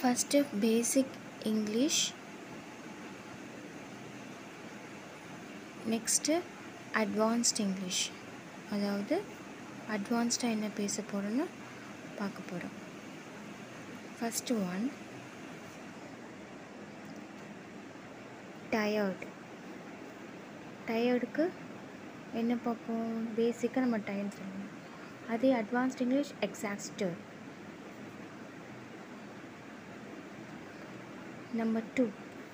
first basic English next advanced English அதாவது அட்வான்ஸ்டாக என்ன பேச போகிறோன்னு பார்க்க போகிறோம் ஃபஸ்ட்டு ஒன் டயர்டு டயர்டுக்கு என்ன பார்ப்போம் பேசிக்காக நம்ம டயர்ட் சொல்லணும் அதே advanced English exhausted number two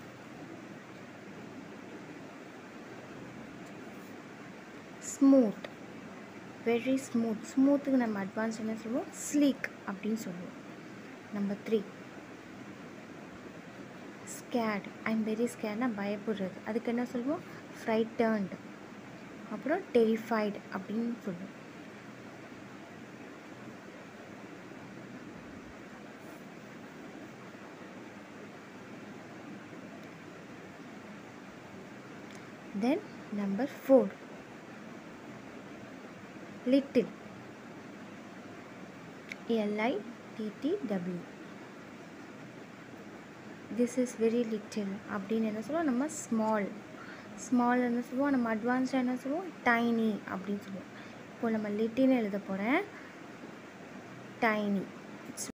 smooth very smooth ஸ்மூத்துக்கு நம்ம அட்வான்ஸ் என்ன சொல்லுவோம் ஸ்லீக் அப்படின்னு சொல்லுவோம் number three scared I'm very ஸ்கேட்னா பயப்படுறது அதுக்கு என்ன சொல்லுவோம் ஃப்ரைட்டர்ன்ட் அப்புறம் டெரிஃபைடு அப்படின்னு சொல்லுவோம் then number four little L I T T W this is very little அப்படின்னு என்ன சொல்லுவோம் நம்ம ஸ்மால் ஸ்மால் என்ன சொல்லுவோம் நம்ம அட்வான்ஸ்டாக என்ன சொல்லுவோம் டைனி அப்படின்னு சொல்லுவோம் இப்போ நம்ம லிட்டின்னு எழுத போகிறேன் டைனி